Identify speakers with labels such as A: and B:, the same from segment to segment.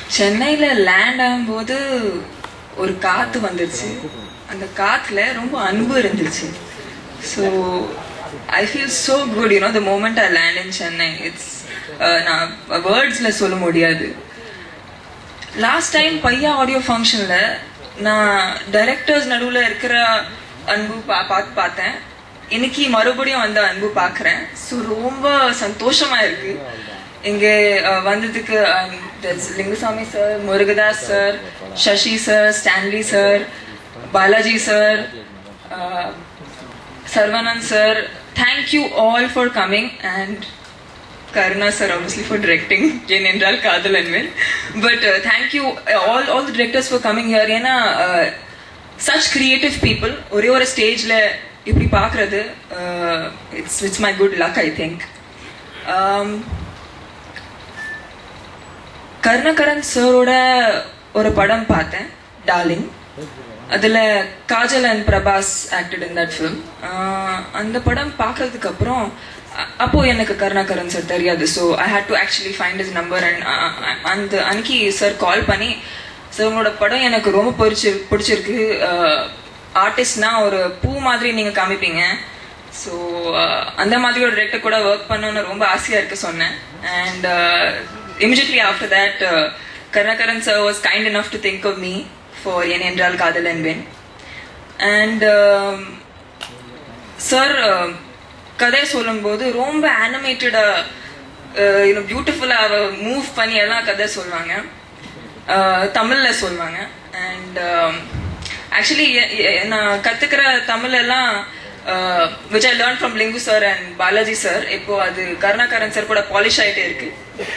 A: சென்னையில லேண்ட் ஆகும்போது ஒரு காத்து வந்துருச்சு அந்த காத்துல ரொம்ப அன்பு இருந்துச்சு so I feel so good you know the moment I land in Chennai it's நான் வேர்ட்ஸ்ல சொல்ல முடியாது லாஸ்ட் டைம் பையா ஆடியோ ஃபங்க்ஷன்ல நான் டைரக்டர்ஸ் நடுவில் இருக்கிற அன்பு பா பார்த்து பார்த்தேன் இன்னைக்கு மறுபடியும் அந்த அன்பு பார்க்குறேன் ஸோ ரொம்ப சந்தோஷமா இருக்கு இங்கே அஹ், வந்ததுக்கு um, there's Lingusamy sir Murugadoss sir Sasi sir Stanley sir Balaji sir Sharwanand sir thank you all for coming and Karuna sir obviously for directing Jane Endral Kadal and Will. But uh, thank you uh, all all the directors for coming here. ஏன்னா uh, such creative people ஒரே ஒரு ஸ்டேஜ்ல இப்படி பார்க்கறது it's it's my good luck I think Karunakaran சரோட ஒரு படம் பார்த்தேன் டார்லிங் அதுல Kajal and Prabhas acted in that film அந்த படம் பார்க்கறதுக்கு அப்புறம் அ- அப்போ எனக்கு கருணாகரன் சார் தெரியாது so I had to actually find his number and அந்த அன்னைக்கு சார் கால் பண்ணி சார் உங்களோட படம் எனக்கு ரொம்ப பிடிச்சி பிடிச்சிருக்கு ஆர்டிஸ்ட்னா ஒரு பூ மாதிரி நீங்க காமிப்பீங்க ஸோ அந்த மாதிரி ஒரு டிரெக்டர் கூட ஒர்க் பண்ணணும்னு ரொம்ப ஆசையா இருக்கு சொன்னேன் and immediately after that Karunakaran sir was kind enough to think of me for En Endral Kadhal and when and sir கதை சொல்லும்போது ரொம்ப அனிமேட்டடா இன்னும் பியூட்டிஃபுல்லா மூவ் பண்ணி எல்லாம் கதை சொல்லுவாங்க அஹ், தமிழ்ல சொல்லுவாங்க அண்ட் ஆக்சுவலி நான் கத்துக்கிற தமிழ் எல்லாம் which I learn from Lingu sir and Balaji sir இப்போ அது கருணாகரன் சார் கூட பாலிஷ் ஆயிட்டே இருக்கு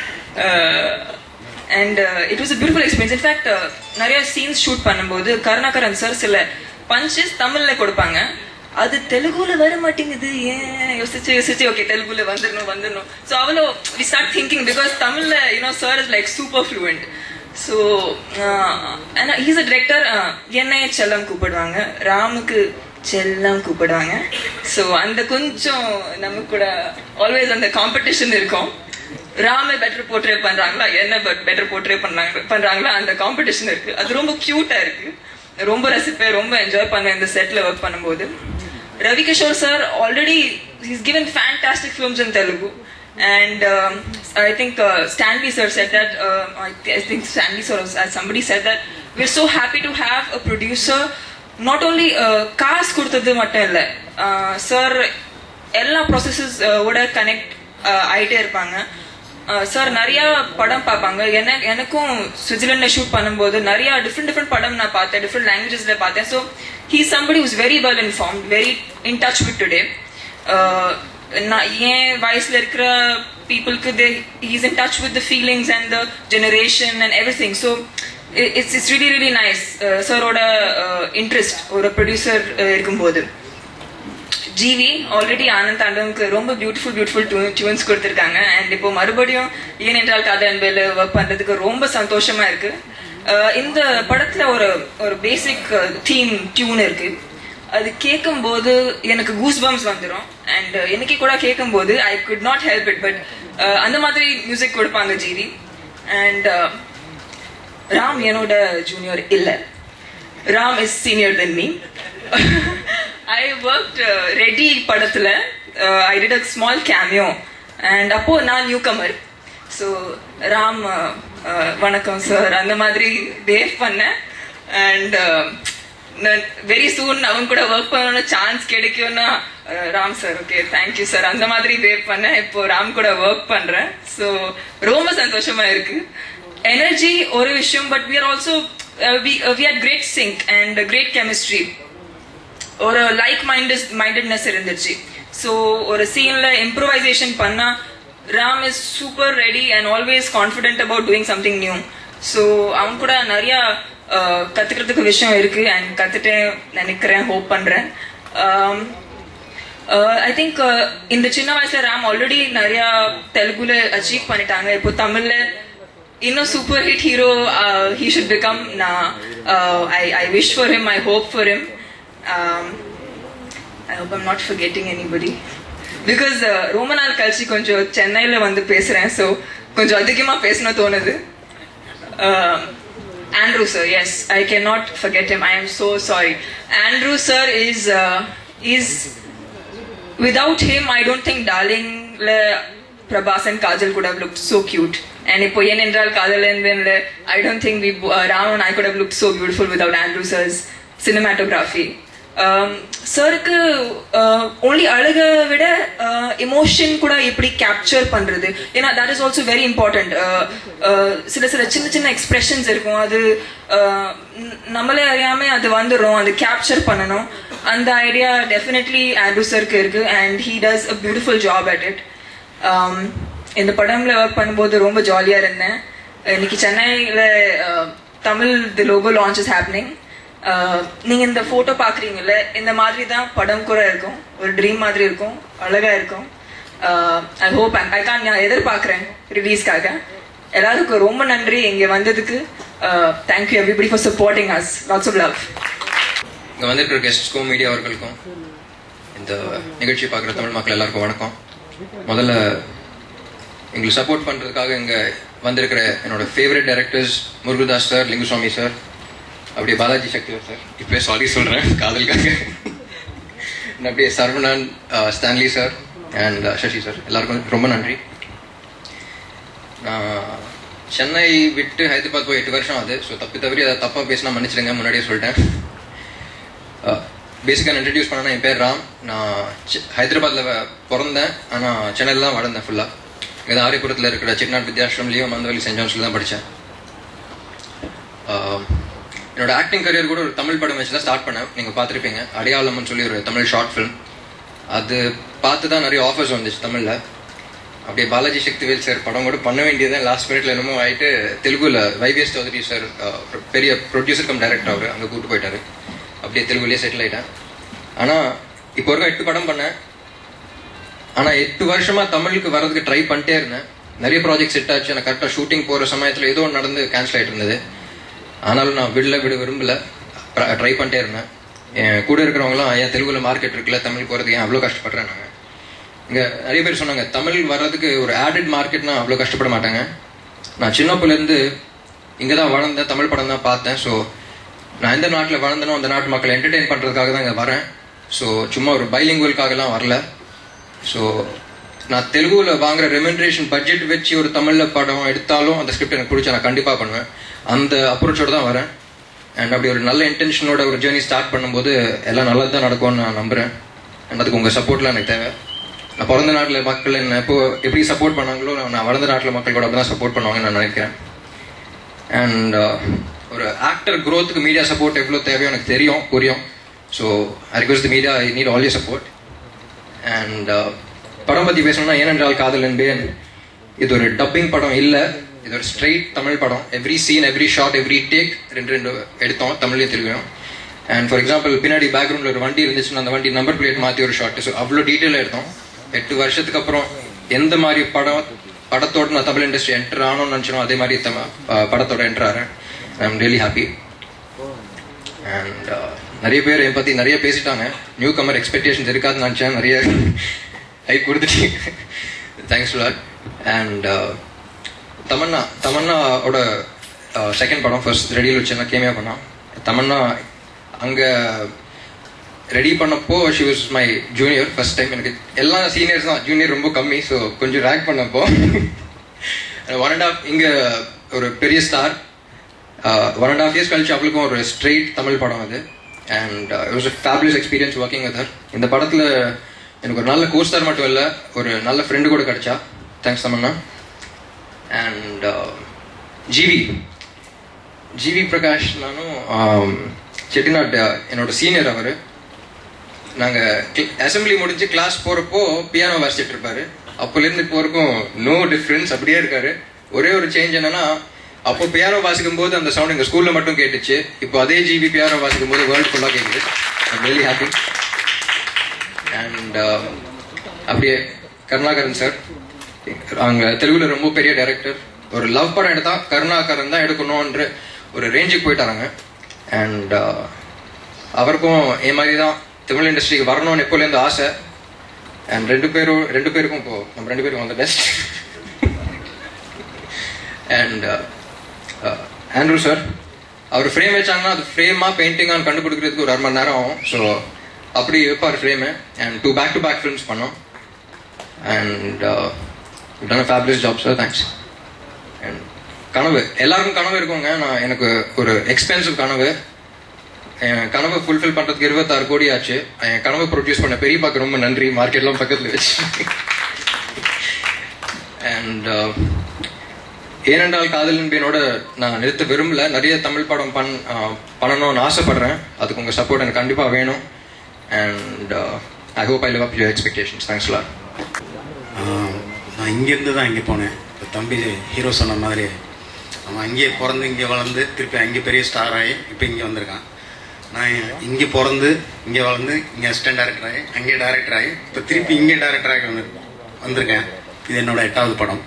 A: and it was a beautiful experience in fact நிறைய சீன்ஸ் ஷூட் பண்ணும்போது கருணாகரன் சார் சில பஞ்சஸ் தமிழ்ல கொடுப்பாங்க அது தெலுங்குல வர மாட்டேங்குது ஏன் யோசிச்சு யோசிச்சு ஓகே தெலுங்குல வந்துடணும் வந்துடணும் ஸோ அவ்வளோ வி ஸ்டார்ட் திங்கிங் பிகாஸ் தமிழ்ல you know sir is like super fluent so he's a director என்னைய செல்லம் கூப்பிடுவாங்க ராமுக்கு செல்லம் கூப்பிடுவாங்க ஸோ அந்த கொஞ்சம் நமக்கு கூட ஆல்வேஸ் அந்த காம்படிஷன் இருக்கும் ராம பெட்டர் போர்ட்ரே பண்றாங்களா என்ன பெட்டர் போர்ட்ரே பண்றாங்க பண்றாங்களா அந்த காம்படிஷன் இருக்கு அது ரொம்ப கியூட்டா இருக்கு ரொம்ப ரசிப்பேன் ரொம்ப என்ஜாய் பண்ணுவேன் இந்த செட்ல ஒர்க் பண்ணும்போது Ravi Kishore sir already he's given fantastic films in Telugu and um, I think uh, Stanley sir said that uh, I, I think Stanley sir was, uh, somebody said that we're so happy to have a producer not only uh, காசு கொடுத்தது மட்டும் இல்லை sir எல்லா processes ஓட connect ஆயிட்டே இருப்பாங்க sir நிறைய படம் பார்ப்பாங்க என்ன எனக்கும் சுவிட்சர்லாண்டில் ஷூட் பண்ணும்போது நிறைய டிஃப்ரெண்ட் டிஃப்ரெண்ட் படம் நான் பார்த்தேன் டிஃப்ரெண்ட் லாங்குவேஜஸ்ல பார்த்தேன் so he somebody was very well inform very in touch with today நான் என் வயசுல இருக்கிற பீப்புளுக்கு they he's in touch with the feelings and the generation and everything so it's it's really really nice சாரோட interest ஒரு producer இருக்கும்போது GV already Anand தாண்டவனுக்கு ரொம்ப பியூட்டிஃபுல் பியூட்டிஃபுல் டியூன்ஸ் கொடுத்துருக்காங்க அண்ட் இப்போ மறுபடியும் ஏன் என்றால் கதை அன்பேல ஒர்க் பண்றதுக்கு ரொம்ப சந்தோஷமா இருக்கு அஹ் இந்த படத்துல ஒரு ஒரு பேசிக் தீம் டியூன் இருக்கு அது கேட்கும்போது எனக்கு கூஸ் பம்ஸ் வந்துடும் அண்ட் எனக்கு கூட கேட்கும்போது I could not help it but அந்த மாதிரி மியூசிக் கொடுப்பாங்க ஜிவி அண்ட் ராம் என்னோட ஜூனியர் இல்ல Ram is senior then me I work Ready படத்துல I did a small cameo and அப்போ நான் newcomer so Ram uh, uh, வணக்கம் சார் அந்த மாதிரி வேவ் பண்ணேன் அண்ட் வெரி சூன் அவங்க கூட ஒர்க் பண்ணணும் சான்ஸ் கிடைக்கும்னா uh, Ram sir okay thank you sir அந்த மாதிரி வேவ் பண்ணேன் இப்போ ராம் கூட ஒர்க் பண்றேன் ஸோ ரொம்ப சந்தோஷமா இருக்கு எனர்ஜி ஒரு விஷயம் but we are also we are great sync and great chemistry ஒரு லைக் மைண்டஸ் மைண்டட்னஸ் இருந்துச்சு ஸோ ஒரு சீன்ல இம்ப்ரூவைசேஷன் பண்ணா Ram is super ready and always confident about doing something new so அவங்க கூட நிறைய uh, கத்துக்கிறதுக்கு விஷயம் இருக்கு அண்ட் கத்துட்டேன் நினைக்கிறேன் ஹோப் பண்றேன் ஐ திங்க் இந்த சின்ன வயசுல ராம் ஆல்ரெடி நிறைய தெலுங்குல அச்சீவ் பண்ணிட்டாங்க இப்போ தமிழ்ல இன்னும் super hit hero he should become நான் I I wish for him I hope for him I hope I'm not forgetting anybody because ரொம்ப நாள் கழிச்சு கொஞ்சம் சென்னையில் வந்து பேசுகிறேன் ஸோ கொஞ்சம் அதிகமாக பேசணும் தோணுது Um, Andrew sir, yes, I cannot forget him. I am so sorry. Andrew sir is uh, is without him, I don't think Darling le Prabhas and Kajal could have looked so cute. And இப்போ ஏனென்றால் காதலன் வென்ல I don't think we uh, Ram and I could have looked so beautiful without Andrew sir's cinematography. சருக்கு only அழக விட emotion கூட எப்படி capture பண்றது ஏன்னா that is also very important சில சில சின்ன சின்ன எக்ஸ்பிரஷன்ஸ் இருக்கும் அது uh, ந- நம்மளே அறியாம அது வந்துடும் அது கேப்சர் பண்ணணும் அந்த ஐடியா டெஃபினெட்லி ஆண்ட்ரூ சருக்கு இருக்கு and he does a beautiful job at it இந்த படம்ல ஒர்க் பண்ணும்போது ரொம்ப ஜாலியா இருந்தேன் இன்னைக்கு சென்னையில uh, Tamil the logo launch is happening நீங்க இந்த போட்டோ பாக்குறீங்கல்ல இந்த மாதிரி தான் படம் கூட இருக்கும் ஒரு ட்ரீம் மாதிரி இருக்கும் அழகா இருக்கும் ஐ ஹோப் ஐ கான் நான் எதிர்பார்க்குறேன் ரிலீஸ்க்காக எல்லாருக்கும் ரொம்ப நன்றி இங்க வந்ததுக்கு thank you everybody for supporting us lots of love
B: இங்கே வந்திருக்கிற கெஸ்ட்ஸ்க்கும் மீடியாவர்களுக்கும் இந்த நிகழ்ச்சி பார்க்குற தமிழ் மக்கள் எல்லாருக்கும் வணக்கம் முதல்ல எங்களுக்கு சப்போர்ட் பண்ணுறதுக்காக இங்கே வந்திருக்கிற என்னோட favourite directors Murugadoss sir Lingusamy sir அப்படியே பாலாஜி சக்திவர் சார் இப்போ சாரி சொல்கிறேன் காதலுக்காக And அப்படியே சரவணன் அஹ், Stanley sir and Sasi sir எல்லாருக்கும் ரொம்ப நன்றி நான் சென்னை விட்டு ஹைதராபாத் போய் எட்டு வருஷம் ஆகுது ஸோ தப்பி தவறி அதை தப்பாக பேசினா மன்னிச்சிடுங்க முன்னாடியே சொல்லிட்டேன் பேசிக்காக நான் இன்ட்ரடியூஸ் பண்ணனா என் பேர் ராம் நான் செ- ஹைதராபாத்ல வ- பிறந்தேன் ஆனால் சென்னையில் தான் வளர்ந்தேன் ஃபுல்லாக இங்கே ஆரிபுரத்தில் இருக்கிற செக்நாட் வித்யாஸ்ரம்லேயும் மந்தவெளி சென்ட் ஜான்ஸ்ல தான் படித்தேன் என்னோட ஆக்டிங் கரியர் கூட ஒரு தமிழ் படம் வச்சு தான் ஸ்டார்ட் பண்ணேன் நீங்கள் பார்த்துருப்பீங்க அடையாளம்னு சொல்லி ஒரு தமிழ் ஷார்ட் ஃபிலிம் அது பார்த்து தான் நிறைய ஆஃபர்ஸ் வந்துச்சு தமிழில் அப்படியே பாலாஜி சக்திவேல் சார் படம் கூட பண்ண வேண்டியது லாஸ்ட் மினிட்ல என்னமோ ஆயிட்டு தெலுங்குல வைவிஎஸ் சௌத்ரி சார் அஹ், பெரிய ப்ரொடியூசர் கம் டைரக்டர் அவர் அங்கே கூட்டு போயிட்டாரு அப்படியே தெலுங்குலயே செட்டில் ஆயிட்டேன் ஆனால் இப்போ வரைக்கும் எட்டு படம் பண்ணேன் ஆனால் எட்டு வருஷமா தமிழுக்கு வர்றதுக்கு ட்ரை பண்ணிட்டே இருந்தேன் நிறைய ப்ராஜெக்ட் செட் ஆச்சு எனக்கு கரெக்டாக ஷூட்டிங் போகிற சமயத்தில் ஏதோ ஒன்று நடந்து கேன்சல் ஆகிட்டு இருந்தது ஆனாலும் நான் விடல விட விரும்பல ட்ரை பண்ணிட்டே இருந்தேன் என் கூட இருக்கிறவங்களாம் ஏன் தெலுங்குல மார்க்கெட் இருக்குல்ல தமிழ் போகிறதுக்கு ஏன் அவ்வளோ கஷ்டப்படுறேன் நாங்கள் இங்கே நிறைய பேர் சொன்னாங்க தமிழ் வர்றதுக்கு ஒரு ஆடட் மார்க்கெட்னா அவ்வளோ கஷ்டப்பட மாட்டாங்க நான் சின்ன பிள்ளைலேருந்து இங்கே தான் வளர்ந்தேன் தமிழ் படம் தான் பார்த்தேன் ஸோ நான் எந்த நாட்டில் வளர்ந்தனோ அந்த நாட்டு மக்களை என்டர்டெயின் பண்ணுறதுக்காக தான் இங்கே வரேன் ஸோ சும்மா ஒரு பைலிங்குவலுக்காகலாம் வரல ஸோ நான் தெலுங்குல வாங்குற ரெமெண்ட்ரேஷன் பட்ஜெட் வச்சு ஒரு தமிழில் படம் எடுத்தாலும் அந்த ஸ்கிரிப்ட் எனக்கு பிடிச்சா நான் கண்டிப்பாக பண்ணுவேன் அந்த அப்ரோச்சோட தான் வரேன் அண்ட் அப்படி ஒரு நல்ல இன்டென்ஷனோட ஒரு ஜேர்னி ஸ்டார்ட் பண்ணும்போது எல்லாம் நல்லது தான் நடக்கும்னு நான் நம்புகிறேன் அண்ட் அதுக்கு உங்கள் சப்போர்ட்லாம் எனக்கு தேவை நான் பிறந்த நாட்டில் மக்கள் என்ன இப்போ எப்படி சப்போர்ட் பண்ணாங்களோ நான் வளர்ந்த நாட்டில் மக்கள் கூட அப்படி தான் சப்போர்ட் பண்ணுவாங்கன்னு நான் நினைக்கிறேன் அண்ட் ஒரு ஆக்டர் க்கு மீடியா சப்போர்ட் எவ்வளோ தேவையோ எனக்கு தெரியும் புரியும் so I request media I need all you support and படம் பற்றி பேசணும்னா ஏனென்றால் காதல் என்பேன் இது ஒரு டப்பிங் படம் இல்லை இது ஒரு ஸ்ட்ரைட் தமிழ் படம் every scene every shot every take ரெண்டு ரெண்டு எடுத்தோம் தமிழ்லையும் தெலுங்கும் அண்ட் ஃபார் எக்ஸாம்பிள் பின்னாடி பேக்ரவுண்டில் ஒரு வண்டி இருந்துச்சுன்னா அந்த வண்டி நம்பர் பிளேட் மாற்றி ஒரு ஷாட் ஸோ அவ்வளோ டீட்டெயிலாக எடுத்தோம் எட்டு வருஷத்துக்கு அப்புறம் எந்த மாதிரி படம் படத்தோட நான் தமிழ் இண்டஸ்ட்ரி என்டர் ஆகணும்னு நினச்சனோ அதே மாதிரி தம அஹ், படத்தோட என்டர் ஆகிறேன் I am really happy and நிறைய பேர் என் பற்றி நிறைய பேசிட்டாங்க நியூ கமர் எக்ஸ்பெக்டேஷன்ஸ் இருக்காதுன்னு நினச்சேன் நிறைய ஹைப் கொடுத்துட்டு தேங்க்ஸ் லாட் அண்ட் தமன்னா தமன்னாவோட செகண்ட் படம் ஃபர்ஸ்ட் ரெடியில் வச்சு நான் கேமியா பண்ணான் தமன்னா அங்கே ரெடி பண்ணப்போ she was my junior first time எனக்கு எல்லா சீனியர்ஸ் தான் ஜூனியர் ரொம்ப கம்மி ஸோ கொஞ்சம் ரேக் பண்ணப்போ ஒன் அண்ட் ஆஃப் இங்கே ஒரு பெரிய star one and half years கழிச்சு அவளுக்கும் ஒரு ஸ்ட்ரெயிட் தமிழ் படம் அது and it was fabulous experience working with her இந்த படத்தில் எனக்கு ஒரு நல்ல கோஸ்டார் மட்டும் இல்லை ஒரு நல்ல ஃப்ரெண்டு கூட கிடைச்சா thanks Tamannaah and GV GV Prakash நானும் ஆம், செட்டிநாட் என்னோட சீனியர் அவர் நாங்கள் அசம்பிளி முடிஞ்சு கிளாஸ் போகிறப்போ பியானோ வாசிச்சிட்டு இருப்பாரு அப்போலேருந்து இப்போ வரைக்கும் நோ டிஃப்ரென்ஸ் அப்படியே இருக்காரு ஒரே ஒரு சேஞ்ச் என்னன்னா அப்போ பியானோ வாசிக்கும் போது அந்த சவுண்ட் எங்கள் ஸ்கூலில் மட்டும் கேட்டுச்சு இப்போ அதே ஜிபி பியானோ வாசிக்கும் போது வேர்ல்டு ஃபுல்லாக கேட்குது ஐம் வெரி ஹாப்பி அண்ட் அப்படியே கருணாகரன் சார் அவங்க தெலுங்குல ரொம்ப பெரிய டைரக்டர் ஒரு லவ் படம் எடுத்தா கருணாகரன் தான் எடுக்கணும்ன்ற ஒரு ரேஞ்சுக்கு போயிட்டாங்க அண்ட் அவருக்கும் என் மாதிரி தான் தமிழ் இண்டஸ்ட்ரிக்கு வரணும்னு எப்போலேருந்து ஆசை அண்ட் ரெண்டு பேரும் ரெண்டு பேருக்கும் இப்போ நம்ம ரெண்டு பேரும் அந்த பெஸ்ட் அண்ட் ஆண்ட்ரூ சார் அவர் ஃப்ரேம் வச்சாங்கன்னா அது ஃப்ரேமா பெயிண்டிங்கான்னு கண்டுபிடிக்கிறதுக்கு ஒரு அரை மணி நேரம் ஆகும் ஸோ அப்படி வைப்பார் frame and two back to back films பண்ணோம் and done fabulous job sir thanks and கனவு எல்லாருக்கும் கனவு இருக்குங்க நான் எனக்கு ஒரு எக்ஸ்பென்சிவ் கனவு என் கனவை ஃபுல்ஃபில் பண்ணுறதுக்கு இருபத்தாறு கோடி ஆச்சு என் கனவை ப்ரொடியூஸ் பண்ண பெரியப்பாக்கு ரொம்ப நன்றி மார்க்கெட்லாம் பக்கத்தில் வச்சு அண்ட் ஏனென்றால் காதல் என்பனோட நான் நிறுத்த விரும்பல நிறைய தமிழ் படம் பண் uh, பண்ணணும்னு ஆசைப்படுறேன் அதுக்கு உங்கள் சப்போர்ட் எனக்கு கண்டிப்பாக வேணும் and I hope I live up your expectations thanks lot
C: ஆஹ் நான் இங்கேருந்து தான் இங்கே போனேன் இப்போ தம்பி ஹீரோ சொன்ன மாதிரி அவன் அங்கேயே பிறந்து இங்கே வளர்ந்து திருப்பி அங்கே பெரிய ஸ்டார் ஆகி இப்போ இங்கே வந்திருக்கான் நான் இங்கே பிறந்து இங்கே வளர்ந்து இங்கே அசிஸ்டன்ட் டேரக்டர் ஆகி அங்கே டேரக்டர் ஆகி இப்போ திருப்பி இங்கே டேரக்டர் ஆகி வந்து வந்திருக்கேன் இது என்னோட எட்டாவது படம்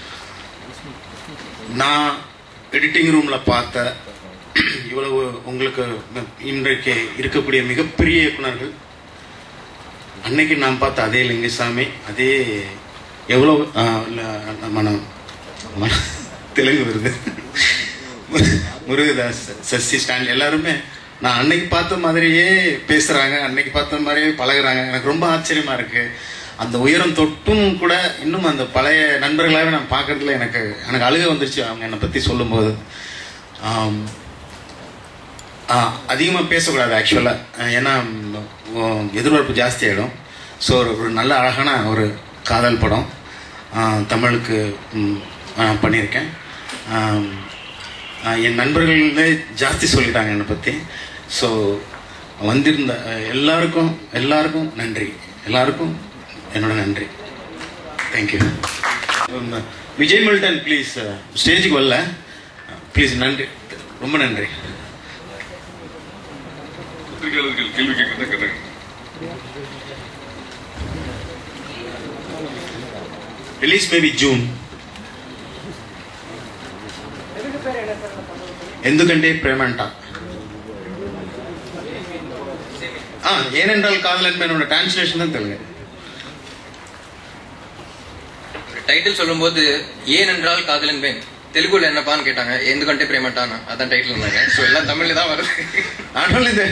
C: நான் எடிட்டிங் ரூமில் பார்த்த இவ்வளவு உங்களுக்கு இன்றைக்கு இருக்கக்கூடிய மிகப்பெரிய இயக்குனர்கள் அன்னைக்கு நான் பார்த்த அதே லிங்குசாமி அதே எவ்வளோ ஆ, இல்ல, மனம் மன- தெலுங்கு வருது முருகதாஸ் சசி ஸ்டாலின் எல்லாருமே நான் அன்னைக்கு பார்த்த மாதிரியே பேசுறாங்க அன்னைக்கு பார்த்த மாதிரியே பழகுறாங்க எனக்கு ரொம்ப ஆச்சரியமா இருக்கு அந்த உயரம் தொட்டும் கூட இன்னும் அந்த பழைய நண்பர்களாகவே நான் பார்க்கறதுல எனக்கு எனக்கு அழுக வந்துருச்சு அவங்க என்னை பற்றி சொல்லும்போது ஆம், அதிகமாக பேசக்கூடாது ஆக்சுவலாக ஏன்னா ம், எதிர்பார்ப்பு ஜாஸ்தி ஆகிடும் ஸோ ஒரு ஒரு நல்ல அழகான ஒரு காதல் படம் ஆ, தமிழுக்கு ம், நான் பண்ணியிருக்கேன் ஆம், ஆ, என் நண்பர்களே ஜாஸ்தி சொல்லிட்டாங்க என்னை பற்றி ஸோ வந்திருந்த அஹ், எல்லாருக்கும் எல்லாருக்கும் நன்றி எல்லாருக்கும் என்னோட நன்றி தேங்க்யூ விஜய் மில்டன் ப்ளீஸ் ஸ்டேஜுக்கு வரல ப்ளீஸ் நன்றி ரொம்ப நன்றி
D: பத்திரிகையாளர்கள் கேள்வி கேட்கிறதா கேட்டாங்க
C: ரிலீஸ் மேபி ஜூன் ఎందుకంటే ప్రేమంట ఆ, ఏనెంట్రాల్ కాదలని என்னோட டிரான்ஸ்லேஷன் தான் தெலுங்கு
B: டைட்டில் சொல்லும்போது ஏன் என்றால் காதலன் பேன் தெலுங்குல என்னப்பான்னு கேட்டாங்க எந்துகண்டே பிரேமட்டானா அதான் டைட்டில் இருந்தாங்க ஸோ எல்லாம் தமிழ்ல தான் வருது
C: ஆனாலும் இது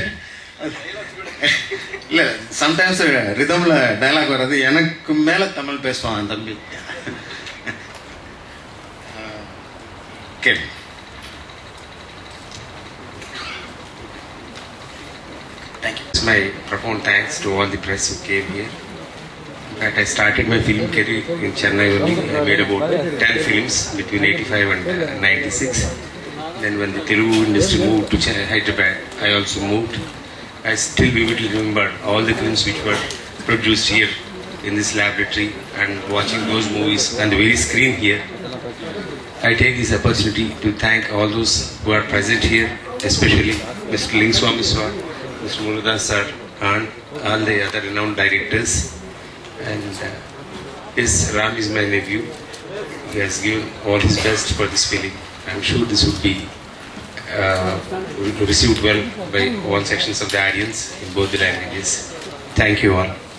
C: இல்ல சம்டைம்ஸ் ரிதம்ல டயலாக் வர்றது எனக்கு மேல தமிழ் பேசுவான் என் தம்பி கேளு
E: It's my profound thanks to all the press who came here. In fact, I started my film career in Chennai only. I made about 10 films between 85 and uh, 96. Then when the Telugu industry moved to Chennai, Hyderabad, I also moved. I still vividly remember all the films which were produced here in this laboratory and watching those movies on the very screen here. I take this opportunity to thank all those who are present here, especially Mr. Lingswami Swar, Mr. Murudas sir, and all the other renowned directors. And uh, yes, Ram is my nephew. He has given all his best for this film. I'm sure this would be uh, received well by all sections of the audience in both the languages. Thank you all.